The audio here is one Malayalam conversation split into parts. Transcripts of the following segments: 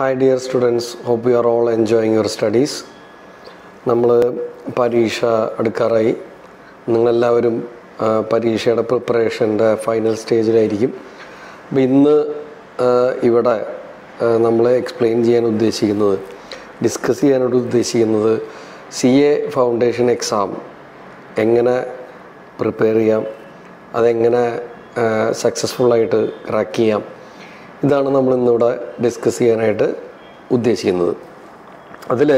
hi dear students hope you are all enjoying your studies നമ്മൾ പരീക്ഷ അടുക്കാറായി നിങ്ങളെല്ലാവരും ആ, പരീക്ഷയുടെ പ്രിപ്പറേഷൻ്റെ ഫൈനൽ സ്റ്റേജിലായിരിക്കും അപ്പോൾ ഇന്ന് ആ, ഇവിടെ നമ്മൾ എക്സ്പ്ലെയിൻ ചെയ്യാൻ ഉദ്ദേശിക്കുന്നത് ഡിസ്കസ് ചെയ്യാനായിട്ട് ഉദ്ദേശിക്കുന്നത് സി എ ഫൗണ്ടേഷൻ എക്സാം എങ്ങനെ പ്രിപ്പയർ ചെയ്യാം അതെങ്ങനെ സക്സസ്ഫുള്ളായിട്ട് ക്രാക്ക് ചെയ്യാം ഇതാണ് നമ്മൾ ഇന്നിവിടെ ഡിസ്കസ് ചെയ്യാനായിട്ട് ഉദ്ദേശിക്കുന്നത് അതിൽ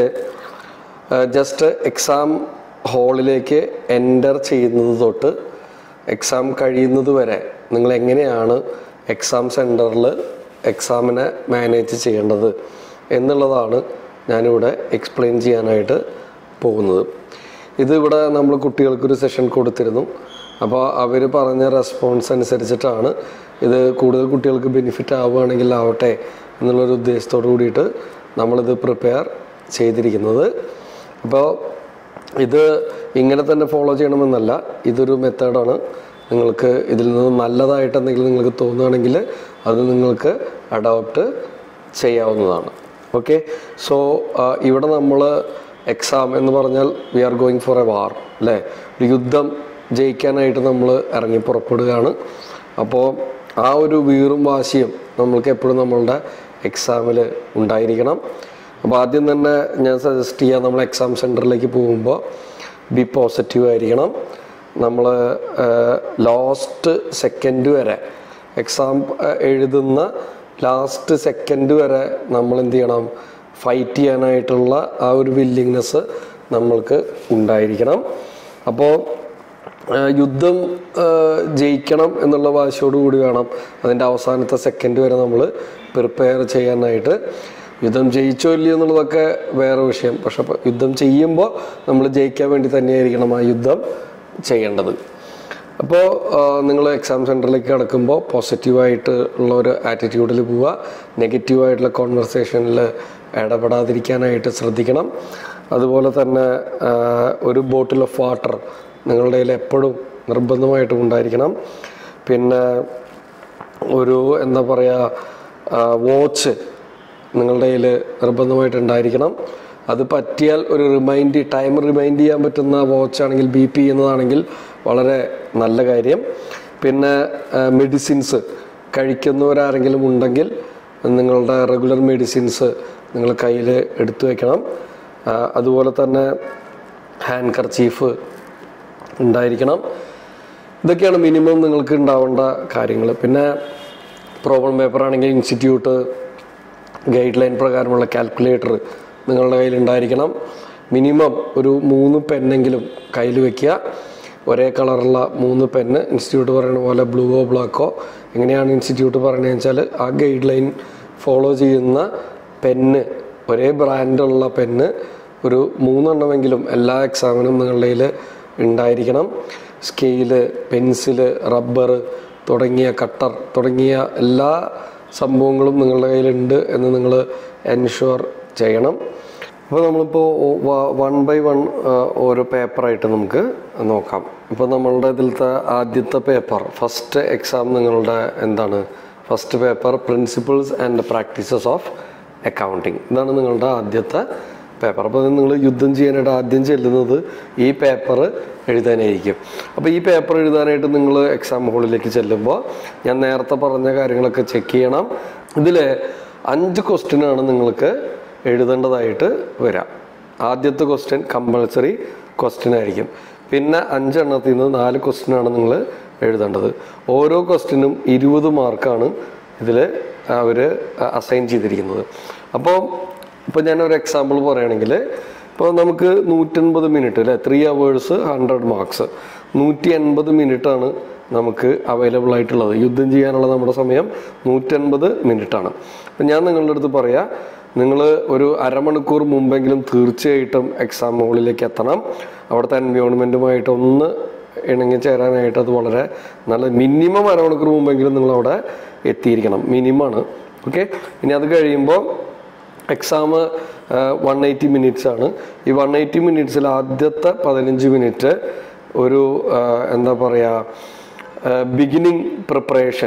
ജസ്റ്റ് എക്സാം ഹാളിലേക്ക് എൻ്റർ ചെയ്യുന്നത് തൊട്ട് എക്സാം കഴിയുന്നത് വരെ നിങ്ങൾ എങ്ങനെയാണ് എക്സാം സെൻറ്ററിൽ എക്സാമിനെ മാനേജ് ചെയ്യേണ്ടത് എന്നുള്ളതാണ് ഞാനിവിടെ എക്സ്പ്ലെയിൻ ചെയ്യാനായിട്ട് പോകുന്നത് ഇതിവിടെ നമ്മൾ കുട്ടികൾക്കൊരു സെഷൻ കൊടുത്തിരുന്നു അപ്പോൾ അവർ പറഞ്ഞ റെസ്പോൺസ് അനുസരിച്ചിട്ടാണ് ഇത് കൂടുതൽ കുട്ടികൾക്ക് ബെനിഫിറ്റ് ആവുകയാണെങ്കിൽ ആവട്ടെ എന്നുള്ളൊരു ഉദ്ദേശത്തോടു കൂടിയിട്ട് നമ്മളിത് പ്രിപ്പയർ ചെയ്തിരിക്കുന്നത് അപ്പോൾ ഇത് ഇങ്ങനെ തന്നെ ഫോളോ ചെയ്യണമെന്നല്ല ഇതൊരു മെത്തേഡാണ് നിങ്ങൾക്ക് ഇതിൽ നിന്ന് നല്ലതായിട്ട് എന്തെങ്കിലും നിങ്ങൾക്ക് തോന്നുകയാണെങ്കിൽ അത് നിങ്ങൾക്ക് അഡോപ്റ്റ് ചെയ്യാവുന്നതാണ് ഓക്കെ സോ ഇവിടെ നമ്മൾ എക്സാം എന്ന് പറഞ്ഞാൽ we are going for a war അല്ലേ ഒരു യുദ്ധം ജയിക്കാനായിട്ട് നമ്മൾ ഇറങ്ങി പുറപ്പെടുകയാണ് അപ്പോൾ ആ ഒരു വീറും വാശിയും നമ്മൾക്ക് എപ്പോഴും നമ്മളുടെ എക്സാമിൽ ഉണ്ടായിരിക്കണം അപ്പോൾ ആദ്യം തന്നെ ഞാൻ സജസ്റ്റ് ചെയ്യാം നമ്മൾ എക്സാം സെൻറ്ററിലേക്ക് പോകുമ്പോൾ ബി പോസിറ്റീവ് ആയിരിക്കണം നമ്മൾ ലാസ്റ്റ് സെക്കൻഡ് വരെ എക്സാം എഴുതുന്ന ലാസ്റ്റ് സെക്കൻഡ് വരെ നമ്മൾ എന്ത് ചെയ്യണം ഫൈറ്റ് ചെയ്യാനായിട്ടുള്ള ആ ഒരു വില്ലിങ്നെസ് നമ്മൾക്ക് ഉണ്ടായിരിക്കണം അപ്പോൾ യുദ്ധം ആ, ജയിക്കണം എന്നുള്ള വാശിയോട് കൂടി വേണം അതിൻ്റെ അവസാനത്തെ സെക്കൻഡ് വരെ നമ്മൾ പ്രിപ്പയർ ചെയ്യാനായിട്ട് യുദ്ധം ജയിച്ചോ ഇല്ലയോ എന്നുള്ളതൊക്കെ വേറെ വിഷയം പക്ഷെ ഇപ്പൊ യുദ്ധം ചെയ്യുമ്പോൾ നമ്മൾ ജയിക്കാൻ വേണ്ടി തന്നെയായിരിക്കണം ആ യുദ്ധം ചെയ്യേണ്ടത് അപ്പോൾ നിങ്ങൾ എക്സാം സെൻറ്ററിലേക്ക് കിടക്കുമ്പോൾ പോസിറ്റീവായിട്ട് ഉള്ള ഒരു ആറ്റിറ്റ്യൂഡിൽ പോവുക നെഗറ്റീവായിട്ടുള്ള കോൺവെർസേഷനിൽ ഇടപെടാതിരിക്കാനായിട്ട് ശ്രദ്ധിക്കണം അതുപോലെ തന്നെ ആ, ഒരു ബോട്ടിൽ ഓഫ് വാട്ടർ നിങ്ങളുടെ കയ്യിൽ എപ്പോഴും നിർബന്ധമായിട്ടും ഉണ്ടായിരിക്കണം പിന്നെ ഒരു എന്താ പറയുക വാച്ച് നിങ്ങളുടെ കയ്യിൽ നിർബന്ധമായിട്ട് ഉണ്ടായിരിക്കണം അത് പറ്റിയാൽ ഒരു റിമൈൻഡ് ടൈം റിമൈൻഡ് ചെയ്യാൻ പറ്റുന്ന വാച്ച് ആണെങ്കിൽ ബി പി ചെയ്യുന്നതാണെങ്കിൽ വളരെ നല്ല കാര്യം പിന്നെ മെഡിസിൻസ് കഴിക്കുന്നവരാരെങ്കിലും ഉണ്ടെങ്കിൽ നിങ്ങളുടെ റെഗുലർ മെഡിസിൻസ് നിങ്ങൾ കയ്യിൽ എടുത്തു വെക്കണം ആ, അതുപോലെ തന്നെ ഹാൻഡ് കർച്ചീഫ് ഉണ്ടായിരിക്കണം ഇതൊക്കെയാണ് മിനിമം നിങ്ങൾക്ക് ഉണ്ടാവേണ്ട കാര്യങ്ങൾ പിന്നെ പ്രോബ്ലം പേപ്പർ ആണെങ്കിൽ ഇൻസ്റ്റിറ്റ്യൂട്ട് ഗൈഡ് ലൈൻ പ്രകാരമുള്ള കാൽക്കുലേറ്റർ നിങ്ങളുടെ കയ്യിൽ ഉണ്ടായിരിക്കണം മിനിമം ഒരു മൂന്ന് പെന്നെങ്കിലും കയ്യിൽ വെക്കുക ഒരേ കളറുള്ള മൂന്ന് പെന്ന് ഇൻസ്റ്റിറ്റ്യൂട്ട് പറയുന്ന പോലെ ബ്ലൂവോ ബ്ലാക്കോ എങ്ങനെയാണ് ഇൻസ്റ്റിറ്റ്യൂട്ട് പറയുന്നത് വെച്ചാൽ ആ ഗൈഡ് ലൈൻ ഫോളോ ചെയ്യുന്ന പെന്ന് ഒരേ ബ്രാൻഡുള്ള പെന്ന് ഒരു മൂന്നെണ്ണമെങ്കിലും എല്ലാ എക്സാമിനും നിങ്ങളുടെ കയ്യിൽ ഉണ്ടായിരിക്കണം സ്കെയില് പെൻസില് റബ്ബർ തുടങ്ങിയ കട്ടർ തുടങ്ങിയ എല്ലാ സംഭവങ്ങളും നിങ്ങളുടെ കയ്യിലുണ്ട് എന്ന് നിങ്ങൾ എൻഷുർ ചെയ്യണം അപ്പോൾ നമ്മളിപ്പോൾ വൺ ബൈ വൺ ഓരോ പേപ്പറായിട്ട് നമുക്ക് നോക്കാം ഇപ്പോൾ നമ്മളുടെ ഇതിലത്തെ ആദ്യത്തെ പേപ്പർ ഫസ്റ്റ് എക്സാം നിങ്ങളുടെ എന്താണ് first paper principles and practices of accounting ഇതാണ് നിങ്ങളുടെ ആദ്യത്തെ പേപ്പർ അപ്പോൾ നിങ്ങൾ യുദ്ധം ചെയ്യാനായിട്ട് ആദ്യം ചെല്ലുന്നത് ഈ പേപ്പർ എഴുതാനായിരിക്കും അപ്പോൾ ഈ പേപ്പർ എഴുതാനായിട്ട് നിങ്ങൾ എക്സാം ഹോളിലേക്ക് ചെല്ലുമ്പോൾ ഞാൻ നേരത്തെ പറഞ്ഞ കാര്യങ്ങളൊക്കെ ചെക്ക് ചെയ്യണം ഇതിൽ അഞ്ച് ക്വസ്റ്റ്യനാണ് നിങ്ങൾക്ക് എഴുതേണ്ടതായിട്ട് വരാം ആദ്യത്തെ ക്വസ്റ്റ്യൻ കമ്പൾസറി ക്വസ്റ്റ്യൻ ആയിരിക്കും പിന്നെ അഞ്ചെണ്ണത്തിൽ നിന്ന് നാല് ക്വസ്റ്റ്യനാണ് നിങ്ങൾ എഴുതേണ്ടത് ഓരോ ക്വസ്റ്റ്യനും ഇരുപത് മാർക്കാണ് ഇതിൽ അവർ അസൈൻ ചെയ്തിരിക്കുന്നത് അപ്പോൾ ഇപ്പോൾ ഞാനൊരു എക്സാമ്പിൾ പറയുകയാണെങ്കിൽ ഇപ്പോൾ നമുക്ക് നൂറ്റൻപത് മിനിറ്റ് അല്ലേ ത്രീ അവേഴ്സ് ഹൺഡ്രഡ് മാർക്സ് നൂറ്റി എൺപത് മിനിറ്റാണ് നമുക്ക് അവൈലബിൾ ആയിട്ടുള്ളത് യുദ്ധം ചെയ്യാനുള്ള നമ്മുടെ സമയം നൂറ്റൻപത് മിനിറ്റാണ് അപ്പം ഞാൻ നിങ്ങളുടെ അടുത്ത് പറയാം നിങ്ങൾ ഒരു അരമണിക്കൂർ മുമ്പെങ്കിലും തീർച്ചയായിട്ടും എക്സാം ഹോളിലേക്ക് എത്തണം അവിടുത്തെ എൻവയോൺമെൻറ്റുമായിട്ട് ഒന്ന് ഇണങ്ങി ചേരാനായിട്ട് അത് വളരെ നല്ല മിനിമം അരമണിക്കൂർ മുമ്പെങ്കിലും നിങ്ങൾ അവിടെ എത്തിയിരിക്കണം മിനിമമാണ് ഓക്കെ ഇനി അത് കഴിയുമ്പോൾ എക്സാം വൺ എയ്റ്റി മിനിറ്റ്സ് ആണ് ഈ വൺ എയ്റ്റി മിനിറ്റ്സിൽ ആദ്യത്തെ പതിനഞ്ച് മിനിറ്റ് ഒരു ആ, എന്താ പറയുക ബിഗിനിങ് പ്രിപ്പറേഷൻ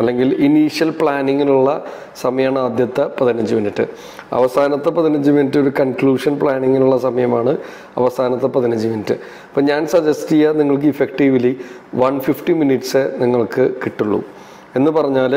അല്ലെങ്കിൽ ഇനീഷ്യൽ പ്ലാനിങ്ങിനുള്ള സമയമാണ് ആദ്യത്തെ പതിനഞ്ച് മിനിറ്റ് അവസാനത്തെ പതിനഞ്ച് മിനിറ്റ് ഒരു കൺക്ലൂഷൻ പ്ലാനിങ്ങിനുള്ള സമയമാണ് അവസാനത്തെ പതിനഞ്ച് മിനിറ്റ് അപ്പം ഞാൻ സജസ്റ്റ് ചെയ്യുക നിങ്ങൾക്ക് ഇഫക്റ്റീവ്ലി വൺ ഫിഫ്റ്റി മിനിറ്റ്സ് നിങ്ങൾക്ക് കിട്ടുള്ളൂ എന്ന് പറഞ്ഞാൽ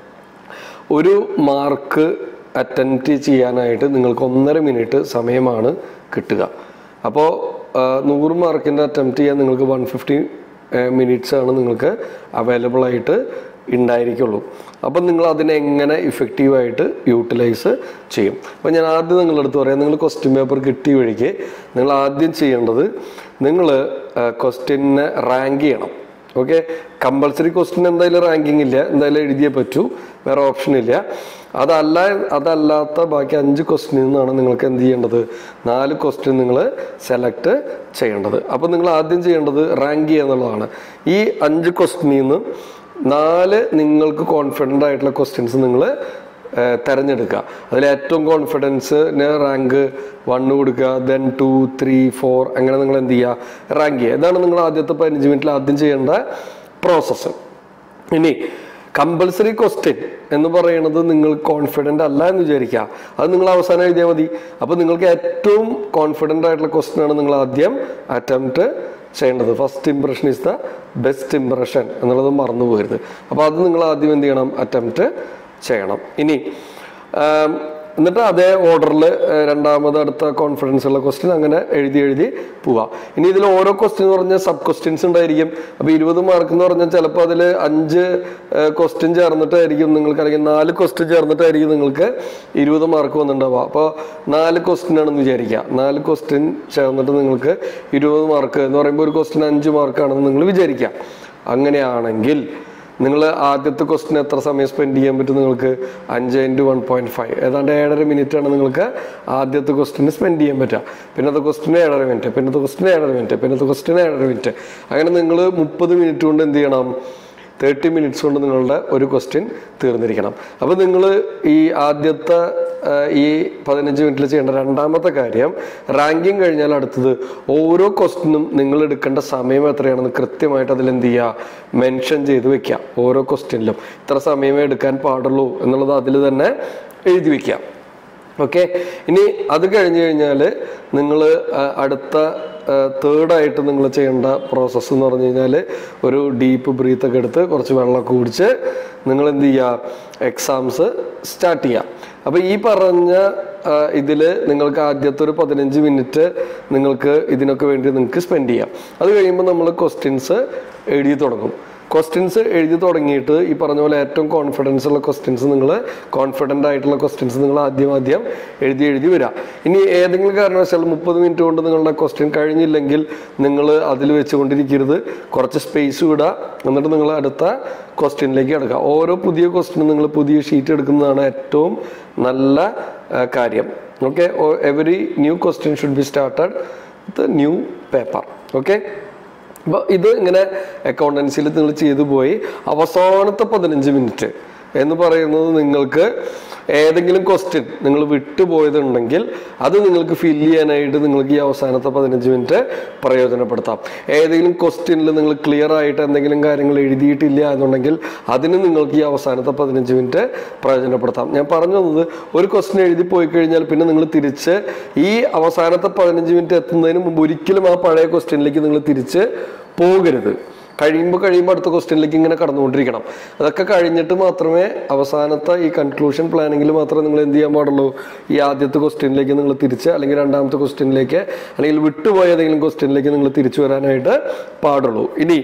ഒരു മാർക്ക് അറ്റൻറ്റ് ചെയ്യാനായിട്ട് നിങ്ങൾക്ക് ഒന്നര മിനിറ്റ് സമയമാണ് കിട്ടുക അപ്പോൾ നൂറ് മാർക്കിൻ്റെ അറ്റംപ്റ്റ് ചെയ്യാൻ നിങ്ങൾക്ക് വൺ ഫിഫ്റ്റി മിനിറ്റ്സ് ആണ് നിങ്ങൾക്ക് അവൈലബിൾ ആയിട്ട് ഉണ്ടായിരിക്കുള്ളൂ അപ്പം നിങ്ങൾ അതിനെ എങ്ങനെ ഇഫക്റ്റീവായിട്ട് യൂട്ടിലൈസ് ചെയ്യും അപ്പോൾ ഞാൻ ആദ്യം നിങ്ങളുടെ അടുത്ത് പറയാം നിങ്ങൾ ക്വസ്റ്റ്യൻ പേപ്പർ കിട്ടിയ വഴിക്ക് നിങ്ങൾ ആദ്യം ചെയ്യേണ്ടത് നിങ്ങൾ ക്വസ്റ്റ്യനെ റാങ്ക് ചെയ്യണം ഓക്കെ കമ്പൾസറി ക്വസ്റ്റ്യൻ എന്തായാലും റാങ്കിങ് ഇല്ല എന്തായാലും എഴുതിയേ പറ്റൂ വേറെ ഓപ്ഷൻ ഇല്ല അതല്ല അതല്ലാത്ത ബാക്കി അഞ്ച് ക്വസ്റ്റ്യനിൽ നിന്നാണ് നിങ്ങൾക്ക് എന്ത് ചെയ്യേണ്ടത് നാല് ക്വസ്റ്റ്യൻ നിങ്ങൾ സെലക്ട് ചെയ്യേണ്ടത് അപ്പോൾ നിങ്ങൾ ആദ്യം ചെയ്യേണ്ടത് റാങ്ക് ചെയ്യുക എന്നുള്ളതാണ് ഈ അഞ്ച് ക്വസ്റ്റ്യനിൽ നിന്ന് നാല് നിങ്ങൾക്ക് കോൺഫിഡൻ്റ് ആയിട്ടുള്ള ക്വസ്റ്റ്യൻസ് നിങ്ങൾ തിരഞ്ഞെടുക്കുക അതിൽ ഏറ്റവും കോൺഫിഡൻസിന് റാങ്ക് വണ്ണ് കൊടുക്കുക ദെൻ ടു ത്രീ ഫോർ അങ്ങനെ നിങ്ങൾ എന്ത് ചെയ്യുക റാങ്ക് ചെയ്യുക ഇതാണ് നിങ്ങൾ ആദ്യത്തെ പതിനഞ്ച് മിനിറ്റിൽ ആദ്യം ചെയ്യേണ്ട പ്രോസസ്സ് ഇനി കമ്പൽസറി ക്വസ്റ്റ്യൻ എന്ന് പറയുന്നത് നിങ്ങൾ കോൺഫിഡൻ്റ് അല്ല എന്ന് വിചാരിക്കുക അത് നിങ്ങൾ അവസാനം എഴുതിയാൽ മതി അപ്പോൾ നിങ്ങൾക്ക് ഏറ്റവും കോൺഫിഡൻ്റ് ആയിട്ടുള്ള ക്വസ്റ്റ്യൻ ആണ് നിങ്ങൾ ആദ്യം അറ്റംപ്റ്റ് ചെയ്യേണ്ടത് first impression is the best impression എന്നുള്ളത് മറന്നു പോകരുത് അപ്പോൾ അത് നിങ്ങൾ ആദ്യം എന്ത് ചെയ്യണം അറ്റംപ്റ്റ് ചെയ്യണം ഇനി ആം, എന്നിട്ട് അതേ ഓർഡറിൽ രണ്ടാമത് അടുത്ത കോൺഫിഡൻസ് ഉള്ള ക്വസ്റ്റ്യൻ അങ്ങനെ എഴുതി എഴുതി പോവാം ഇനി ഇതിൽ ഓരോ ക്വസ്റ്റ്യൻ എന്ന് പറഞ്ഞാൽ സബ് ക്വസ്റ്റ്യൻസ് ഉണ്ടായിരിക്കും അപ്പോൾ ഇരുപത് മാർക്ക് എന്ന് പറഞ്ഞാൽ ചിലപ്പോൾ അതിൽ അഞ്ച് ക്വസ്റ്റ്യൻ ചേർന്നിട്ടായിരിക്കും നിങ്ങൾക്ക് അല്ലെങ്കിൽ നാല് ക്വസ്റ്റ്യൻ ചേർന്നിട്ടായിരിക്കും നിങ്ങൾക്ക് ഇരുപത് മാർക്ക് വന്നിട്ടുണ്ടാവുക അപ്പോൾ നാല് ക്വസ്റ്റ്യൻ ആണെന്ന് വിചാരിക്കുക നാല് ക്വസ്റ്റ്യൻ ചേർന്നിട്ട് നിങ്ങൾക്ക് ഇരുപത് മാർക്ക് എന്ന് പറയുമ്പോൾ ഒരു ക്വസ്റ്റ്യൻ അഞ്ച് മാർക്കാണെന്ന് നിങ്ങൾ വിചാരിക്കുക അങ്ങനെയാണെങ്കിൽ നിങ്ങൾ ആദ്യത്തെ ക്വസ്റ്റ്യൻ എത്ര സമയം സ്പെൻഡ് ചെയ്യാൻ പറ്റും നിങ്ങൾക്ക് അഞ്ച് ഇൻറ്റു വൺ പോയിന്റ് ഫൈവ് ഏതാണ്ട് ഏഴര മിനിറ്റ് ആണ് നിങ്ങൾക്ക് ആദ്യത്തെ ക്വസ്റ്റിന് സ്പെൻഡ് ചെയ്യാൻ പറ്റുക പിന്നത്തെ ക്വസ്റ്റിന് ഏഴര മിനിറ്റ് പിന്നത്തെ ക്വസ്റ്റിന് ഏഴര മിനിറ്റ് പിന്നത്തെ ക്വസ്റ്റിന് ഏഴര മിനിറ്റ് അങ്ങനെ നിങ്ങൾ മുപ്പത് മിനിറ്റ് കൊണ്ട് എന്ത് ചെയ്യണം തേർട്ടി മിനിറ്റ്സ് കൊണ്ട് നിങ്ങളുടെ ഒരു ക്വസ്റ്റ്യൻ തീർന്നിരിക്കണം അപ്പോൾ നിങ്ങൾ ഈ ആദ്യത്തെ ആ, ഈ പതിനഞ്ച് മിനിറ്റിൽ ചെയ്യേണ്ട രണ്ടാമത്തെ കാര്യം റാങ്കിങ് കഴിഞ്ഞാൽ അടുത്തത് ഓരോ ക്വസ്റ്റിനും നിങ്ങൾ എടുക്കേണ്ട സമയം എത്രയാണെന്ന് കൃത്യമായിട്ട് അതിൽ എന്ത് ചെയ്യുക മെൻഷൻ ചെയ്ത് വെക്കുക ഓരോ ക്വസ്റ്റ്യനിലും ഇത്ര സമയമേ എടുക്കാൻ പാടുള്ളൂ എന്നുള്ളത് അതിൽ തന്നെ എഴുതി വെക്കുക ഓക്കെ ഇനി അത് കഴിഞ്ഞ് കഴിഞ്ഞാൽ നിങ്ങൾ അടുത്ത തേർഡായിട്ട് നിങ്ങൾ ചെയ്യേണ്ട പ്രോസസ്സ് എന്ന് പറഞ്ഞു കഴിഞ്ഞാൽ ഒരു ഡീപ്പ് ബ്രീത്ത് ഒക്കെ എടുത്ത് കുറച്ച് വെള്ളമൊക്കെ കുടിച്ച് നിങ്ങൾ എന്ത് ചെയ്യുക എക്സാംസ് സ്റ്റാർട്ട് ചെയ്യുക അപ്പോൾ ഈ പറഞ്ഞ ഇതിൽ നിങ്ങൾക്ക് ആദ്യത്തെ ഒരു പതിനഞ്ച് മിനിറ്റ് നിങ്ങൾക്ക് ഇതിനൊക്കെ വേണ്ടി നിങ്ങൾക്ക് സ്പെൻഡ് ചെയ്യാം അത് കഴിയുമ്പോൾ നമ്മൾ ക്വസ്റ്റ്യൻസ് എഴുതി തുടങ്ങും ക്വസ്റ്റ്യൻസ് എഴുതി തുടങ്ങിയിട്ട് ഈ പറഞ്ഞ പോലെ ഏറ്റവും കോൺഫിഡൻസ് ഉള്ള ക്വസ്റ്റ്യൻസ് നിങ്ങൾ കോൺഫിഡൻ്റ് ആയിട്ടുള്ള ക്വസ്റ്റ്യൻസ് നിങ്ങൾ ആദ്യം ആദ്യം എഴുതി എഴുതി വരാം ഇനി ഏതെങ്കിലും കാരണവശാൽ മുപ്പത് മിനിറ്റ് കൊണ്ട് നിങ്ങളുടെ ക്വസ്റ്റ്യൻ കഴിഞ്ഞില്ലെങ്കിൽ നിങ്ങൾ അതിൽ വെച്ചുകൊണ്ടിരിക്കരുത് കുറച്ച് സ്പേസ് വിടുക എന്നിട്ട് നിങ്ങൾ അടുത്ത ക്വസ്റ്റ്യനിലേക്ക് കിടക്കുക ഓരോ പുതിയ ക്വസ്റ്റ്യനും നിങ്ങൾ പുതിയ ഷീറ്റ് എടുക്കുന്നതാണ് ഏറ്റവും നല്ല ആ, കാര്യം okay every new question should be started with new paper okay അപ്പോൾ ഇത് ഇങ്ങനെ അക്കൗണ്ടൻസിയിൽ നിങ്ങൾ ചെയ്തു പോയി അവസാനത്തെ പതിനഞ്ച് മിനിറ്റ് എന്ന് പറയുന്നത് നിങ്ങൾക്ക് ഏതെങ്കിലും ക്വസ്റ്റ്യൻ നിങ്ങൾ വിട്ടുപോയതുണ്ടെങ്കിൽ അത് നിങ്ങൾക്ക് ഫില്ല് ചെയ്യാനായിട്ട് നിങ്ങൾക്ക് ഈ അവസാനത്തെ പതിനഞ്ച് മിനിറ്റ് പ്രയോജനപ്പെടുത്താം ഏതെങ്കിലും ക്വസ്റ്റ്യനിൽ നിങ്ങൾ ക്ലിയർ ആയിട്ട് എന്തെങ്കിലും കാര്യങ്ങൾ എഴുതിയിട്ടില്ല എന്നുണ്ടെങ്കിൽ അതിന് നിങ്ങൾക്ക് ഈ അവസാനത്തെ പതിനഞ്ച് മിനിറ്റ് പ്രയോജനപ്പെടുത്താം ഞാൻ പറഞ്ഞു തന്നത് ഒരു ക്വസ്റ്റ്യൻ എഴുതി പോയി കഴിഞ്ഞാൽ പിന്നെ നിങ്ങൾ തിരിച്ച് ഈ അവസാനത്തെ പതിനഞ്ച് മിനിറ്റ് എത്തുന്നതിന് മുമ്പ് ഒരിക്കലും ആ പഴയ ക്വസ്റ്റ്യനിലേക്ക് നിങ്ങൾ തിരിച്ച് പോകരുത് കഴിയുമ്പോൾ കഴിയുമ്പോൾ അടുത്ത ക്വസ്റ്റ്യനിലേക്ക് ഇങ്ങനെ കടന്നുകൊണ്ടിരിക്കണം അതൊക്കെ കഴിഞ്ഞിട്ട് മാത്രമേ അവസാനത്തെ ഈ കൺക്ലൂഷൻ പ്ലാനിങ്ങിൽ മാത്രമേ നിങ്ങൾ എന്ത് ചെയ്യാൻ പാടുള്ളൂ ഈ ആദ്യത്തെ ക്വസ്റ്റ്യനിലേക്ക് നിങ്ങൾ തിരിച്ച് അല്ലെങ്കിൽ രണ്ടാമത്തെ ക്വസ്റ്റ്യനിലേക്ക് അല്ലെങ്കിൽ വിട്ടുപോയ ഏതെങ്കിലും ക്വസ്റ്റ്യനിലേക്ക് നിങ്ങൾ തിരിച്ചു വരാനായിട്ട് പാടുള്ളൂ ഇനി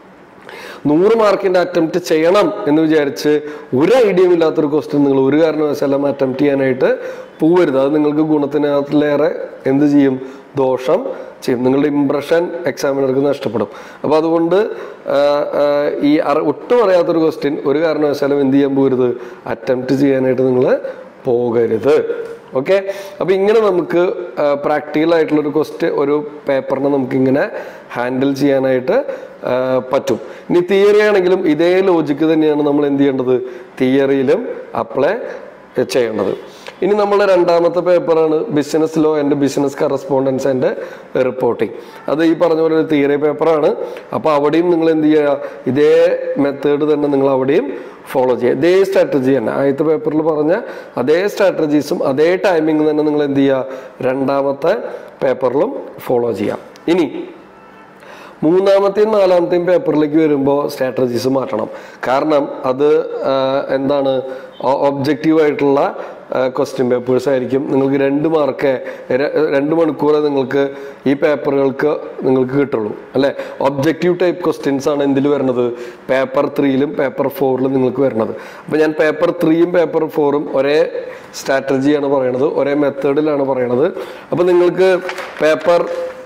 നൂറ് മാർക്കിന്റെ അറ്റംപ്റ്റ് ചെയ്യണം എന്ന് വിചാരിച്ച് ഒരു ഐഡിയയും ഇല്ലാത്തൊരു ക്വസ്റ്റ്യൻ നിങ്ങൾ ഒരു കാരണവശാലും അറ്റംപ്റ്റ് ചെയ്യാനായിട്ട് പോവരുത് അത് നിങ്ങൾക്ക് ഗുണത്തിനകത്തിലേറെ എന്ത് ചെയ്യും ദോഷം ചെയ്യും നിങ്ങളുടെ ഇംപ്രഷൻ എക്സാമിനർക്ക് നഷ്ടപ്പെടും അപ്പോൾ അതുകൊണ്ട് ആ, ആ, ഈ അറി- ഒട്ടും അറിയാത്തൊരു ക്വസ്റ്റ്യൻ ഒരു കാരണവശാലും എന്ത് ചെയ്യാൻ പോകരുത് അറ്റംപ്റ്റ് ചെയ്യാനായിട്ട് നിങ്ങൾ പോകരുത് ഓക്കെ അപ്പോൾ ഇങ്ങനെ നമുക്ക് പ്രാക്ടിക്കൽ ആയിട്ടുള്ള ഒരു ക്വസ്റ്റ്യൻ ഒരു പേപ്പറിനെ നമുക്ക് ഇങ്ങനെ ഹാൻഡിൽ ചെയ്യാനായിട്ട് ആ, പറ്റും ഇനി തിയറി ആണെങ്കിലും ഇതേ ലോജിക്ക് തന്നെയാണ് നമ്മൾ എന്ത് ചെയ്യേണ്ടത് തിയറിയിലും അപ്ലൈ ചെയ്യേണ്ടത് ഇനി നമ്മളെ രണ്ടാമത്തെ പേപ്പറാണ് business law and business correspondence and reporting അത് ഈ പറഞ്ഞ പോലെ ഒരു തിയറി പേപ്പറാണ് അപ്പോൾ അവിടെയും നിങ്ങൾ എന്ത് ചെയ്യുക ഇതേ മെത്തേഡ് തന്നെ നിങ്ങൾ അവിടെയും ഫോളോ ചെയ്യുക ഇതേ സ്ട്രാറ്റജി തന്നെ ആദ്യത്തെ പേപ്പറിൽ പറഞ്ഞ അതേ സ്ട്രാറ്റജീസും അതേ ടൈമിംഗ് തന്നെ നിങ്ങൾ എന്ത് ചെയ്യുക രണ്ടാമത്തെ പേപ്പറിലും ഫോളോ ചെയ്യാം ഇനി മൂന്നാമത്തെയും നാലാമത്തെയും പേപ്പറിലേക്ക് വരുമ്പോൾ സ്ട്രാറ്റജീസ് മാറ്റണം കാരണം അത് ആ, എന്താണ് ഒബ്ജക്റ്റീവ് ആയിട്ടുള്ള ക്വസ്റ്റ്യൻ പേപ്പേഴ്സ് ആയിരിക്കും നിങ്ങൾക്ക് രണ്ട് മാർക്ക് രണ്ട് മണിക്കൂറേ നിങ്ങൾക്ക് ഈ പേപ്പറുകൾക്ക് നിങ്ങൾക്ക് കിട്ടുള്ളൂ അല്ലെ ഒബ്ജക്റ്റീവ് ടൈപ്പ് ക്വസ്റ്റ്യൻസ് ആണ് എന്തിൽ വരുന്നത് പേപ്പർ ത്രീയിലും പേപ്പർ ഫോറിലും നിങ്ങൾക്ക് വരുന്നത് അപ്പോൾ ഞാൻ പേപ്പർ ത്രീയും പേപ്പർ ഫോറും ഒരേ സ്ട്രാറ്റജിയാണ് പറയണത് ഒരേ മെത്തേഡിലാണ് പറയണത് അപ്പോൾ നിങ്ങൾക്ക് പേപ്പർ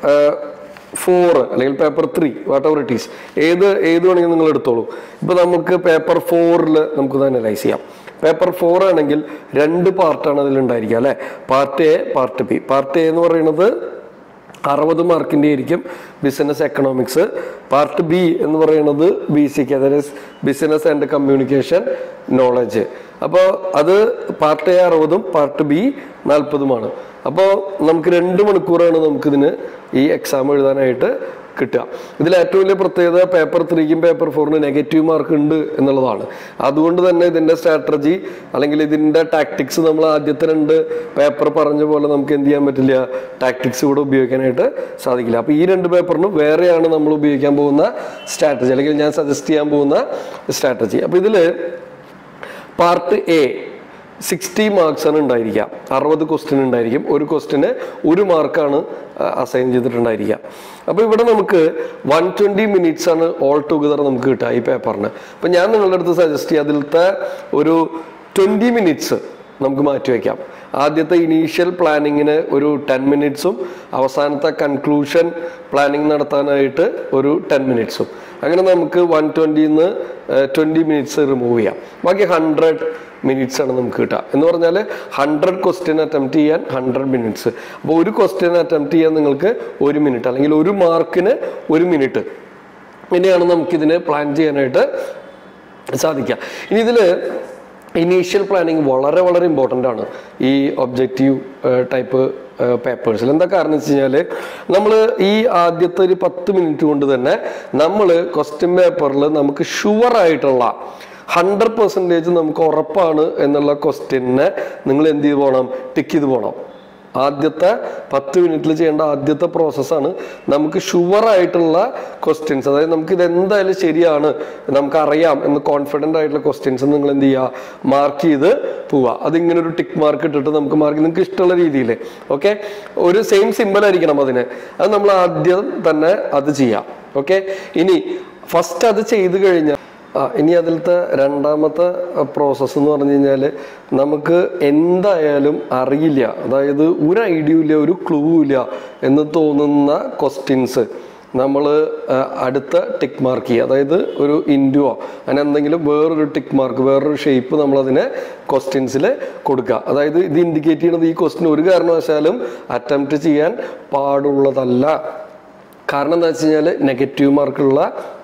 ഫോർ അല്ലെങ്കിൽ paper three whatever it is ഏത് ഏത് വേണമെങ്കിൽ നിങ്ങൾ എടുത്തോളൂ ഇപ്പൊ നമുക്ക് പേപ്പർ ഫോറിൽ നമുക്ക് അനലൈസ് ചെയ്യാം പേപ്പർ ഫോർ ആണെങ്കിൽ രണ്ട് പാർട്ടാണ് അതിലുണ്ടായിരിക്കുക അല്ലെ part A part B part A എന്ന് പറയുന്നത് അറുപത് മാർക്കിൻ്റെ ആയിരിക്കും ബിസിനസ് എക്കണോമിക്സ് പാർട്ട് ബി എന്ന് പറയുന്നത് ബി സിക്ക് അതായത് ബിസിനസ് ആൻഡ് കമ്മ്യൂണിക്കേഷൻ നോളജ് അപ്പോൾ അത് പാർട്ട് എ അറുപതും പാർട്ട് ബി നാൽപ്പതുമാണ് അപ്പോൾ നമുക്ക് രണ്ട് മണിക്കൂറാണ് നമുക്കിതിന് ഈ എക്സാം എഴുതാനായിട്ട് കിട്ടുക ഇതിൽ ഏറ്റവും വലിയ പ്രത്യേകത പേപ്പർ ത്രീക്കും പേപ്പർ ഫോറിന് നെഗറ്റീവ് മാർക്ക് ഉണ്ട് എന്നുള്ളതാണ് അതുകൊണ്ട് തന്നെ ഇതിന്റെ സ്ട്രാറ്റജി അല്ലെങ്കിൽ ഇതിന്റെ ടാക്ടിക്സ് നമ്മൾ ആദ്യത്തെ രണ്ട് പേപ്പർ പറഞ്ഞ പോലെ നമുക്ക് എന്ത് ചെയ്യാൻ പറ്റില്ല ടാക്ടിക്സ് കൂടെ ഉപയോഗിക്കാനായിട്ട് സാധിക്കില്ല അപ്പോൾ ഈ രണ്ട് പേപ്പറിനും വേറെയാണ് നമ്മൾ ഉപയോഗിക്കാൻ പോകുന്ന സ്ട്രാറ്റജി അല്ലെങ്കിൽ ഞാൻ സജസ്റ്റ് ചെയ്യാൻ പോകുന്ന സ്ട്രാറ്റജി അപ്പോൾ ഇതിൽ പാർട്ട് എ സിക്സ്റ്റി മാർക്സ് ആണ് ഉണ്ടായിരിക്കുക അറുപത് ക്വസ്റ്റ്യൻ ഉണ്ടായിരിക്കും ഒരു ക്വസ്റ്റിന് ഒരു മാർക്കാണ് അസൈൻ ചെയ്തിട്ടുണ്ടായിരിക്കുക അപ്പോൾ ഇവിടെ നമുക്ക് വൺ ട്വൻറ്റി മിനിറ്റ്സ് ആണ് ഓൾ ടുഗദർ നമുക്ക് കിട്ടുക ഈ പേപ്പറിന് അപ്പം ഞാൻ നിങ്ങളുടെ അടുത്ത് സജസ്റ്റ് ചെയ്യുക അതിലത്തെ ഒരു ട്വൻറ്റി മിനിറ്റ്സ് നമുക്ക് മാറ്റിവെക്കാം ആദ്യത്തെ ഇനീഷ്യൽ പ്ലാനിങ്ങിന് ഒരു ടെൻ മിനിറ്റ്സും അവസാനത്തെ കൺക്ലൂഷൻ പ്ലാനിങ് നടത്താനായിട്ട് ഒരു ടെൻ മിനിറ്റ്സും അങ്ങനെ നമുക്ക് വൺ ട്വൻറ്റിന്ന് ട്വൻറ്റി മിനിറ്റ്സ് റിമൂവ് ചെയ്യാം ബാക്കി ഹൺഡ്രഡ് മിനിറ്റ്സ് ആണ് നമുക്ക് കിട്ടുക എന്ന് പറഞ്ഞാൽ ഹൺഡ്രഡ് ക്വസ്റ്റ്യൻ അറ്റംപ്റ്റ് ചെയ്യാൻ ഹൺഡ്രഡ് മിനിറ്റ്സ് അപ്പോൾ ഒരു ക്വസ്റ്റ്യൻ അറ്റംപ്റ്റ് ചെയ്യാൻ നിങ്ങൾക്ക് ഒരു മിനിറ്റ് അല്ലെങ്കിൽ ഒരു മാർക്കിന് ഒരു മിനിറ്റ് ഇങ്ങനെയാണ് നമുക്കിതിന് പ്ലാൻ ചെയ്യാനായിട്ട് സാധിക്കുക ഇനി ഇതിൽ ഇനീഷ്യൽ പ്ലാനിങ് വളരെ വളരെ ഇമ്പോർട്ടൻ്റ് ആണ് ഈ ഒബ്ജക്റ്റീവ് ടൈപ്പ് പേപ്പേഴ്സിൽ എന്താ കാരണം വെച്ച് കഴിഞ്ഞാൽ നമ്മൾ ഈ ആദ്യത്തെ ഒരു പത്ത് മിനിറ്റ് കൊണ്ട് തന്നെ നമ്മൾ ക്വസ്റ്റ്യൻ പേപ്പറിൽ നമുക്ക് ഷുവർ ആയിട്ടുള്ള ഹൺഡ്രഡ് പെർസെൻറ്റേജ് നമുക്ക് ഉറപ്പാണ് എന്നുള്ള ക്വസ്റ്റ്യനെ നിങ്ങൾ എന്ത് ചെയ്ത് പോകണം ടിക്ക് ചെയ്ത് പോകണം ആദ്യത്തെ പത്ത് മിനിറ്റിൽ ചെയ്യേണ്ട ആദ്യത്തെ പ്രോസസ്സാണ് നമുക്ക് ഷുവർ ആയിട്ടുള്ള ക്വസ്റ്റ്യൻസ് അതായത് നമുക്ക് ഇത് എന്തായാലും ശരിയാണ് നമുക്ക് അറിയാം എന്ന് കോൺഫിഡൻ്റ് ആയിട്ടുള്ള ക്വസ്റ്റ്യൻസ് നിങ്ങൾ എന്ത് ചെയ്യുക മാർക്ക് ചെയ്ത് പോവുക അതിങ്ങനെ ഒരു ടിക്ക് മാർക്ക് ഇട്ടിട്ട് നമുക്ക് മാർക്ക് നിങ്ങൾക്ക് ഇഷ്ടമുള്ള രീതിയിൽ ഓക്കെ ഒരു സെയിം സിമ്പിൾ ആയിരിക്കണം അതിന് അത് നമ്മൾ ആദ്യം തന്നെ അത് ചെയ്യാം ഓക്കെ ഇനി ഫസ്റ്റ് അത് ചെയ്ത് കഴിഞ്ഞാൽ ആ ഇനി അതിലത്തെ രണ്ടാമത്തെ പ്രോസസ്സ് എന്ന് പറഞ്ഞു കഴിഞ്ഞാൽ നമുക്ക് എന്തായാലും അറിയില്ല അതായത് ഒരു ഐഡിയ ഇല്ല ഒരു ക്ലൂ ഇല്ല എന്ന് തോന്നുന്ന ക്വസ്റ്റ്യൻസ് നമ്മൾ അടുത്ത ടിക്ക് മാർക്ക് ചെയ്യുക അതായത് ഒരു ഇൻഡുവോ അങ്ങനെ എന്തെങ്കിലും വേറൊരു ടിക്ക് മാർക്ക് വേറൊരു ഷേപ്പ് നമ്മളതിനെ ക്വസ്റ്റ്യൻസിൽ കൊടുക്കുക അതായത് ഇത് ഇൻഡിക്കേറ്റ് ചെയ്യുന്നത് ഈ ക്വസ്റ്റ്യൻ ഒരു കാരണവശാലും അറ്റംപ്റ്റ് ചെയ്യാൻ പാടുള്ളതല്ല കാരണം എന്താ വെച്ച് കഴിഞ്ഞാൽ നെഗറ്റീവ് മാർക്കുള്ള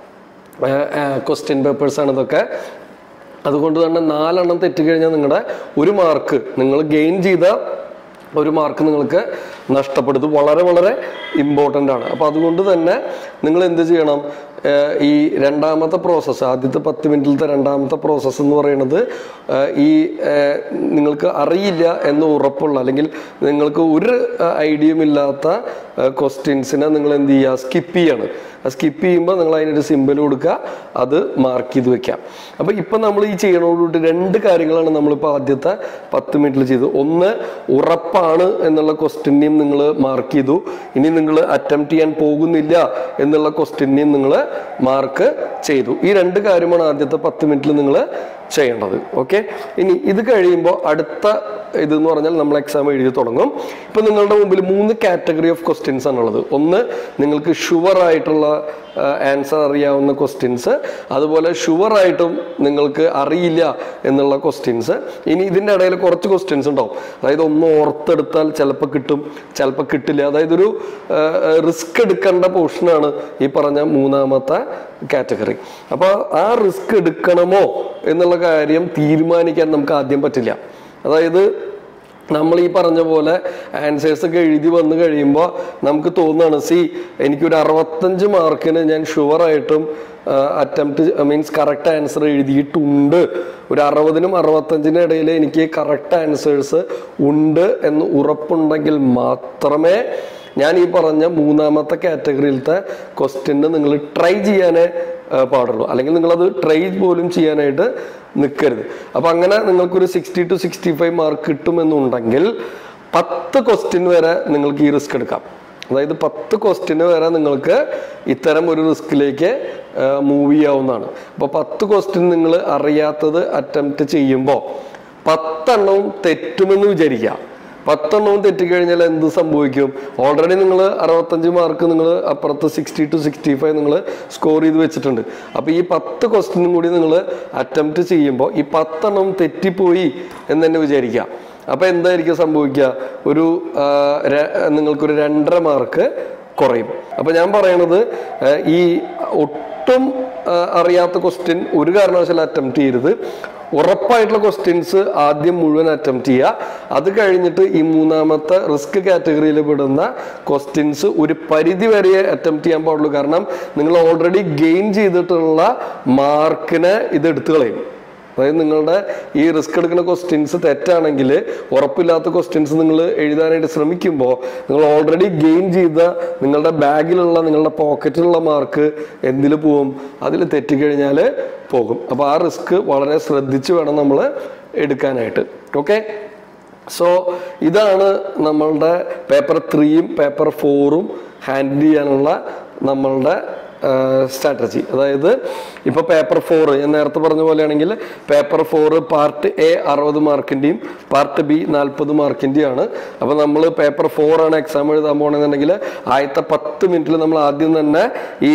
ക്വസ്റ്റ്യൻ പേപ്പേഴ്സാണ് ഇതൊക്കെ അതുകൊണ്ട് തന്നെ നാലെണ്ണം തെറ്റിക്കഴിഞ്ഞാൽ നിങ്ങളുടെ ഒരു മാർക്ക് നിങ്ങൾ ഗെയിൻ ചെയ്ത ഒരു മാർക്ക് നിങ്ങൾക്ക് നഷ്ടപ്പെടും ഇത് വളരെ വളരെ ഇമ്പോർട്ടൻ്റ് ആണ് അപ്പോൾ അതുകൊണ്ട് തന്നെ നിങ്ങൾ എന്ത് ചെയ്യണം ഏഹ് ഈ രണ്ടാമത്തെ പ്രോസസ്സ് ആദ്യത്തെ പത്ത് മിനിറ്റിലത്തെ രണ്ടാമത്തെ പ്രോസസ്സ് എന്ന് പറയുന്നത് ഏഹ് ഈ ഏഹ് നിങ്ങൾക്ക് അറിയില്ല എന്ന് ഉറപ്പുള്ള അല്ലെങ്കിൽ നിങ്ങൾക്ക് ഒരു ഐഡിയയും ഇല്ലാത്ത ക്വസ്റ്റ്യൻസിനെ നിങ്ങൾ എന്ത് ചെയ്യുക സ്കിപ്പ് ചെയ്യാണ് സ്കിപ്പ് ചെയ്യുമ്പോൾ നിങ്ങൾ അതിനൊരു സിമ്പിൾ കൊടുക്കുക അത് മാർക്ക് ചെയ്ത് വെക്കാം അപ്പോൾ ഇപ്പം നമ്മൾ ഈ ചെയ്യണോടുകൂടി രണ്ട് കാര്യങ്ങളാണ് നമ്മളിപ്പോൾ ആദ്യത്തെ പത്ത് മിനിറ്റിൽ ചെയ്തത് ഒന്ന് ഉറപ്പാണ് എന്നുള്ള ക്വസ്റ്റ്യനെയും നിങ്ങൾ മാർക്ക് ചെയ്തു ഇനി നിങ്ങൾ അറ്റംപ്റ്റ് ചെയ്യാൻ പോകുന്നില്ല എന്നുള്ള ക്വസ്റ്റ്യനെയും നിങ്ങൾ മാർക്ക് ചെയ്തു ഈ രണ്ട് കാര്യമാണ് ആദ്യത്തെ പത്ത് മിനിറ്റിൽ നിങ്ങൾ ചെയ്യേണ്ടത് ഓക്കെ ഇനി ഇത് കഴിയുമ്പോൾ അടുത്ത ഇതെന്ന് പറഞ്ഞാൽ നമ്മൾ എക്സാം എഴുതി തുടങ്ങും ഇപ്പൊ നിങ്ങളുടെ മുമ്പിൽ മൂന്ന് കാറ്റഗറി ഓഫ് ക്വസ്റ്റ്യൻസ് ആണുള്ളത് ഒന്ന് നിങ്ങൾക്ക് ഷുവർ ആയിട്ടുള്ള ആൻസർ അറിയാവുന്ന ക്വസ്റ്റ്യൻസ് അതുപോലെ ഷുവർ ആയിട്ടും നിങ്ങൾക്ക് അറിയില്ല എന്നുള്ള ക്വസ്റ്റ്യൻസ് ഇനി ഇതിൻ്റെ ഇടയിൽ കുറച്ച് ക്വസ്റ്റ്യൻസ് ഉണ്ടാവും അതായത് ഒന്ന് ഓർത്തെടുത്താൽ ചിലപ്പോൾ കിട്ടും ചിലപ്പോൾ കിട്ടില്ല അതായത് ഒരു റിസ്ക് എടുക്കേണ്ട പോർഷനാണ് ഈ പറഞ്ഞ മൂന്നാമത്തെ കാറ്റഗറി അപ്പോൾ ആ റിസ്ക് എടുക്കണമോ എന്നുള്ള കാര്യം തീരുമാനിക്കാൻ നമുക്ക് ആദ്യം പറ്റില്ല അതായത് നമ്മൾ ഈ പറഞ്ഞ പോലെ ആൻസേഴ്സ് ഒക്കെ എഴുതി വന്നു കഴിയുമ്പോൾ നമുക്ക് തോന്നുകയാണ് സി എനിക്കൊരു അറുപത്തഞ്ച് മാർക്കിന് ഞാൻ ഷുവറായിട്ടും അറ്റംപ്റ്റ് മീൻസ് കറക്റ്റ് ആൻസർ എഴുതിയിട്ടുണ്ട് ഒരു അറുപതിനും അറുപത്തഞ്ചിനും ഇടയിൽ എനിക്ക് കറക്റ്റ് ആൻസേഴ്സ് ഉണ്ട് എന്ന് ഉറപ്പുണ്ടെങ്കിൽ മാത്രമേ ഞാൻ ഈ പറഞ്ഞ മൂന്നാമത്തെ കാറ്റഗറിയിലത്തെ ക്വസ്റ്റ്യന് നിങ്ങൾ ട്രൈ ചെയ്യാനേ ആ, പാടുള്ളൂ അല്ലെങ്കിൽ നിങ്ങളത് ട്രൈ പോലും ചെയ്യാനായിട്ട് നിൽക്കരുത് അപ്പം അങ്ങനെ നിങ്ങൾക്കൊരു sixty two sixty five mark കിട്ടുമെന്നുണ്ടെങ്കിൽ പത്ത് ക്വസ്റ്റ്യൻ വരെ നിങ്ങൾക്ക് ഈ റിസ്ക് എടുക്കാം അതായത് പത്ത് ക്വസ്റ്റ്യന് വരെ നിങ്ങൾക്ക് ഇത്തരം ഒരു റിസ്കിലേക്ക് മൂവ് ചെയ്യാവുന്നതാണ് അപ്പോൾ പത്ത് ക്വസ്റ്റ്യൻ നിങ്ങൾ അറിയാത്തത് അറ്റംപ്റ്റ് ചെയ്യുമ്പോൾ പത്തെണ്ണവും തെറ്റുമെന്ന് വിചാരിക്കുക പത്തെണ്ണവും തെറ്റിക്കഴിഞ്ഞാൽ എന്ത് സംഭവിക്കും ഓൾറെഡി നിങ്ങൾ അറുപത്തഞ്ച് മാർക്ക് നിങ്ങൾ അപ്പുറത്ത് സിക്സ്റ്റി ടു സിക്സ്റ്റി ഫൈവ് നിങ്ങൾ സ്കോർ ചെയ്ത് വെച്ചിട്ടുണ്ട് അപ്പോൾ ഈ പത്ത് ക്വസ്റ്റ്യനും കൂടി നിങ്ങൾ അറ്റംപ്റ്റ് ചെയ്യുമ്പോൾ ഈ പത്തെണ്ണവും തെറ്റിപ്പോയി എന്ന് തന്നെ വിചാരിക്കുക അപ്പോൾ എന്തായിരിക്കും സംഭവിക്കുക ഒരു ആ, ര- നിങ്ങൾക്കൊരു രണ്ടര മാർക്ക് കുറയും അപ്പോൾ ഞാൻ പറയണത് ആ, ഈ ഒട്ടും ആ, അറിയാത്ത ക്വസ്റ്റ്യൻ ഒരു കാരണവശാലും അറ്റംപ്റ്റ് ചെയ്യരുത് ഉറപ്പായിട്ടുള്ള ക്വസ്റ്റ്യൻസ് ആദ്യം മുഴുവൻ അറ്റംപ്റ്റ് ചെയ്യുക അത് കഴിഞ്ഞിട്ട് ഈ മൂന്നാമത്തെ റിസ്ക് കാറ്റഗറിയിൽ പെടുന്ന ക്വസ്റ്റ്യൻസ് ഒരു പരിധി വരെ അറ്റംപ്റ്റ് ചെയ്യാൻ പാടുള്ളൂ കാരണം നിങ്ങൾ ഓൾറെഡി ഗെയിൻ ചെയ്തിട്ടുള്ള മാർക്കിനെ ഇത് എടുത്തു കളയും അതായത് നിങ്ങളുടെ ഈ റിസ്ക് എടുക്കുന്ന ക്വസ്റ്റ്യൻസ് തെറ്റാണെങ്കിൽ ഉറപ്പില്ലാത്ത ക്വസ്റ്റ്യൻസ് നിങ്ങൾ എഴുതാനായിട്ട് ശ്രമിക്കുമ്പോൾ നിങ്ങൾ ഓൾറെഡി ഗെയിൻ ചെയ്ത നിങ്ങളുടെ ബാഗിലുള്ള നിങ്ങളുടെ പോക്കറ്റിലുള്ള മാർക്ക് എന്തിൽ പോവും അതിൽ തെറ്റിക്കഴിഞ്ഞാൽ പോകും അപ്പോൾ ആ റിസ്ക് വളരെ ശ്രദ്ധിച്ച് വേണം നമ്മൾ എടുക്കാനായിട്ട് ഓക്കെ സോ ഇതാണ് നമ്മളുടെ പേപ്പർ ത്രീയും പേപ്പർ ഫോറും ഹാൻഡിൽ ചെയ്യാനുള്ള നമ്മളുടെ സ്ട്രാറ്റജി അതായത് ഇപ്പൊ പേപ്പർ ഫോർ ഞാൻ നേരത്തെ പറഞ്ഞ പോലെയാണെങ്കിൽ പേപ്പർ ഫോർ പാർട്ട് എ അറുപത് മാർക്കിന്റെയും പാർട്ട് ബി നാൽപ്പത് മാർക്കിന്റെയും ആണ് അപ്പൊ നമ്മൾ പേപ്പർ ഫോർ ആണ് എക്സാം എഴുതാൻ പോകണമെന്നുണ്ടെങ്കിൽ ആദ്യത്തെ പത്ത് മിനിറ്റിൽ നമ്മൾ ആദ്യം തന്നെ ഈ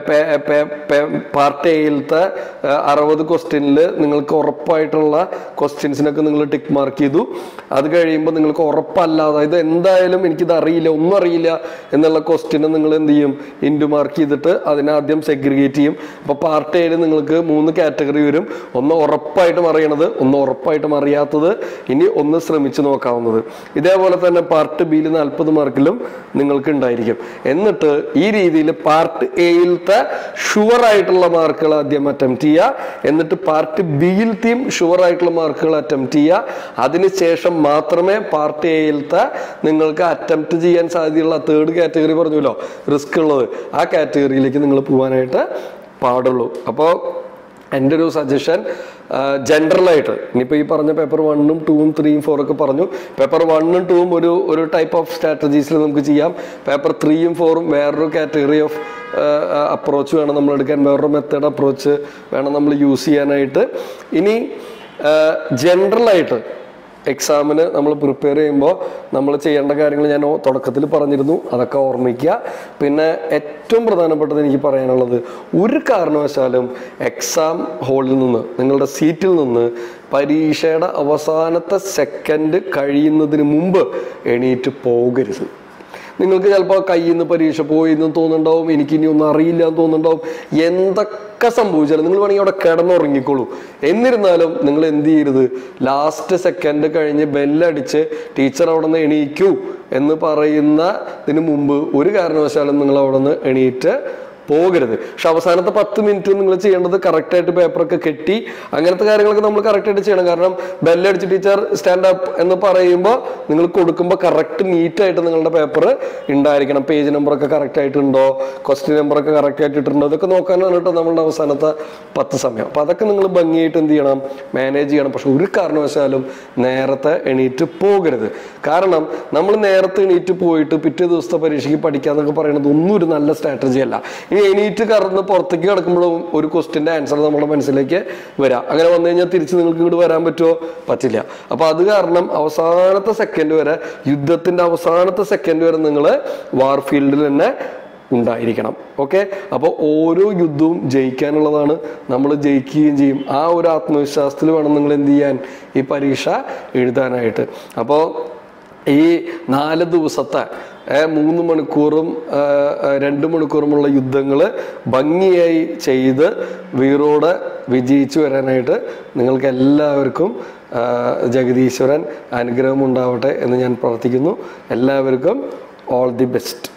പാർട്ട് എയിലത്തെ അറുപത് ക്വസ്റ്റ്യനിൽ നിങ്ങൾക്ക് ഉറപ്പായിട്ടുള്ള ക്വസ്റ്റ്യൻസിനൊക്കെ നിങ്ങൾ ടിക്ക് മാർക്ക് ചെയ്തു അത് കഴിയുമ്പോൾ നിങ്ങൾക്ക് ഉറപ്പല്ല അതായത് എന്തായാലും എനിക്കിത് അറിയില്ല ഒന്നും അറിയില്ല എന്നുള്ള ക്വസ്റ്റ്യന് നിങ്ങൾ എന്ത് ചെയ്യും ഇൻറ്റു മാർക്ക് ചെയ്തിട്ട് അതിനെ ആദ്യം സെഗ്രിഗേറ്റ് ചെയ്യും അപ്പോൾ പാർട്ട് എയിൽ നിങ്ങൾക്ക് മൂന്ന് കാറ്റഗറി വരും ഒന്ന് ഉറപ്പായിട്ടും അറിയണത് ഒന്ന് ഉറപ്പായിട്ടും അറിയാത്തത് ഇനി ഒന്ന് ശ്രമിച്ചു നോക്കാവുന്നത് ഇതേപോലെ തന്നെ പാർട്ട് ബിയിൽ നാൽപ്പത് മാർക്കിലും നിങ്ങൾക്ക് ഉണ്ടായിരിക്കും എന്നിട്ട് ഈ രീതിയിൽ പാർട്ട് എയിലത്തെ ഷുവർ ആയിട്ടുള്ള മാർക്കുകൾ ആദ്യം അറ്റംപ്റ്റ് ചെയ്യുക എന്നിട്ട് പാർട്ട് ബിയിലത്തെയും ഷുവർ ആയിട്ടുള്ള മാർക്കുകൾ അറ്റംപ്റ്റ് ചെയ്യുക അതിനുശേഷം മാത്രമേ പാർട്ട് എയിലത്തെ നിങ്ങൾക്ക് അറ്റംപ്റ്റ് ചെയ്യാൻ സാധ്യതയുള്ള തേർഡ് കാറ്റഗറി പറഞ്ഞല്ലോ റിസ്ക് ഉള്ളത് ആ കാറ്റഗറിയിലേക്ക് നിങ്ങൾ പോകാനായിട്ട് പാടുള്ളൂ അപ്പോൾ എൻ്റെ ഒരു സജഷൻ ജനറലായിട്ട് ഇനിയിപ്പോൾ ഈ പറഞ്ഞ പേപ്പർ വണ്ണും ടൂവും ത്രീയും ഫോറൊക്കെ പറഞ്ഞു പേപ്പർ വണ്ണും ടൂവും ഒരു ഒരു ടൈപ്പ് ഓഫ് സ്ട്രാറ്റജീസിൽ നമുക്ക് ചെയ്യാം പേപ്പർ ത്രീയും ഫോറും വേറൊരു കാറ്റഗറി ഓഫ് അപ്രോച്ച് വേണം നമ്മൾ എടുക്കാൻ വേറൊരു മെത്തേഡ് അപ്രോച്ച് വേണം നമ്മൾ യൂസ് ചെയ്യാനായിട്ട് ഇനി ജനറലായിട്ട് എക്സാമിന് നമ്മൾ പ്രിപ്പയർ ചെയ്യുമ്പോൾ നമ്മൾ ചെയ്യേണ്ട കാര്യങ്ങൾ ഞാൻ ഓ- തുടക്കത്തിൽ പറഞ്ഞിരുന്നു അതൊക്കെ ഓർമ്മിക്കുക പിന്നെ ഏറ്റവും പ്രധാനപ്പെട്ടത് എനിക്ക് പറയാനുള്ളത് ഒരു കാരണവശാലും എക്സാം ഹാളിൽ നിന്ന് നിങ്ങളുടെ സീറ്റിൽ നിന്ന് പരീക്ഷയുടെ അവസാനത്തെ സെക്കൻഡ് കഴിയുന്നതിന് മുമ്പ് എണീറ്റ് പോകരുത് നിങ്ങൾക്ക് ചിലപ്പോൾ കയ്യിൽ നിന്ന് പരീക്ഷ പോയി എന്ന് തോന്നുന്നുണ്ടാവും എനിക്ക് ഇനി ഒന്നും അറിയില്ല എന്ന് തോന്നുന്നുണ്ടാവും എന്തൊക്കെ സംഭവിച്ചാലും നിങ്ങൾ വേണമെങ്കിൽ അവിടെ കിടന്നുറങ്ങിക്കോളൂ എന്നിരുന്നാലും നിങ്ങൾ എന്ത് ചെയ്യരുത് ലാസ്റ്റ് സെക്കൻഡ് കഴിഞ്ഞ് ബെല്ലടിച്ച് ടീച്ചർ അവിടെ നിന്ന് എണീക്കൂ എന്ന് പറയുന്നതിന് മുമ്പ് ഒരു കാരണവശാലും നിങ്ങൾ അവിടെ നിന്ന് എണീറ്റ് പോകരുത് പക്ഷെ അവസാനത്തെ പത്ത് മിനിറ്റ് നിങ്ങൾ ചെയ്യേണ്ടത് കറക്റ്റായിട്ട് പേപ്പറൊക്കെ കെട്ടി അങ്ങനത്തെ കാര്യങ്ങളൊക്കെ നമ്മൾ കറക്റ്റായിട്ട് ചെയ്യണം കാരണം ബെല്ലടിച്ച് ടീച്ചർ സ്റ്റാൻഡ് അപ്പ് എന്ന് പറയുമ്പോൾ നിങ്ങൾ കൊടുക്കുമ്പോൾ കറക്റ്റ് നീറ്റായിട്ട് നിങ്ങളുടെ പേപ്പർ ഉണ്ടായിരിക്കണം പേജ് നമ്പറൊക്കെ കറക്റ്റ് ആയിട്ടുണ്ടോ ക്വസ്റ്റ്യൻ നമ്പറൊക്കെ കറക്റ്റ് ആയിട്ട് ഇട്ടുണ്ടോ ഇതൊക്കെ നോക്കാനാണ് കേട്ടോ നമ്മളുടെ അവസാനത്തെ പത്ത് സമയം അപ്പോൾ അതൊക്കെ നിങ്ങൾ ഭംഗിയായിട്ട് എന്ത് ചെയ്യണം മാനേജ് ചെയ്യണം പക്ഷെ ഒരു കാരണവശാലും നേരത്തെ എണീറ്റ് പോകരുത് കാരണം നമ്മൾ നേരത്തെ എണീറ്റ് പോയിട്ട് പിറ്റേ ദിവസത്തെ പരീക്ഷയ്ക്ക് പഠിക്കാന്നൊക്കെ പറയുന്നത് ഒന്നും ഒരു നല്ല സ്ട്രാറ്റജി അല്ല ഇനി എണീറ്റ് കറന്ന് പുറത്തേക്ക് കിടക്കുമ്പോഴും ഒരു ക്വസ്റ്റിന്റെ ആൻസർ നമ്മുടെ മനസ്സിലേക്ക് വരാം അങ്ങനെ വന്നു കഴിഞ്ഞാൽ തിരിച്ച് നിങ്ങൾക്ക് ഇങ്ങോട്ട് വരാൻ പറ്റുമോ പറ്റില്ല അപ്പൊ അത് കാരണം അവസാനത്തെ സെക്കൻഡ് വരെ യുദ്ധത്തിന്റെ അവസാനത്തെ സെക്കൻഡ് വരെ നിങ്ങൾ വാർ ഫീൽഡിൽ തന്നെ ഉണ്ടായിരിക്കണം ഓക്കെ അപ്പോൾ ഓരോ യുദ്ധവും ജയിക്കാനുള്ളതാണ് നമ്മൾ ജയിക്കുകയും ചെയ്യും ആ ഒരു ആത്മവിശ്വാസത്തിൽ വേണം നിങ്ങൾ എന്ത് ചെയ്യാൻ ഈ പരീക്ഷ എഴുതാനായിട്ട് അപ്പോൾ ഈ നാല് ദിവസത്തെ ഏ, മൂന്ന് മണിക്കൂറും ആ, ആ, രണ്ട് മണിക്കൂറുമുള്ള യുദ്ധങ്ങൾ ഭംഗിയായി ചെയ്ത് വീറോടെ വിജയിച്ചു വരാനായിട്ട് നിങ്ങൾക്ക് എല്ലാവർക്കും ആ, ജഗദീശ്വരൻ അനുഗ്രഹം ഉണ്ടാവട്ടെ എന്ന് ഞാൻ പ്രാർത്ഥിക്കുന്നു എല്ലാവർക്കും ഓൾ ദി ബെസ്റ്റ്